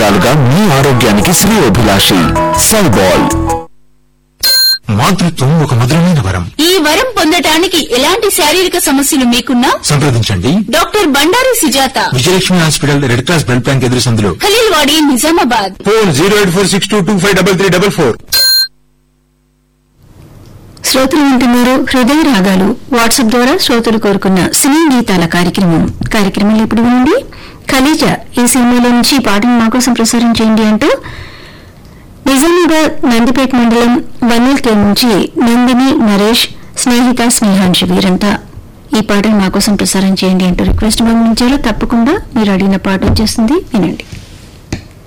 సంవత్సరాలుగా మీ ఆరోగ్యానికి శ్రేయోభిలాషి సైబాల్ మాతృత్వం ఒక మధురమైన వరం ఈ వరం పొందటానికి ఎలాంటి శారీరక సమస్యలు మీకున్నా సంప్రదించండి doctor Bandari Sujatha Vijayalakshmi hospital red cross blood bank ఎదురు సందులో Khaleelwadi Nizamabad phone zero eight four six two two five double three double four శ్రోతలు వింటున్నారు హృదయ రాగాలు వాట్సాప్ ద్వారా శ్రోతలు కోరుకున్న సినీ గీతాల కార్యక్రమం కార్యక్రమంలో ఇప్పుడు వినండి ఖలీజా ఈ సినిమాలో నుంచి ఈ పాటను మా కోసం ప్రసారం చేయండి అంటూ నిజామాబాద్ నందిపేట మండలం వన్నెల్కే నుంచి నందిని నరేష్ స్నేహిత స్నేహాంశి వీరంతా ఈ పాటను మా కోసం ప్రసారం చేయండి అంటూ రిక్వెస్ట్ పంపించారు తప్పకుండా మీరు అడిగిన పాట వచ్చేస్తుంది వినండి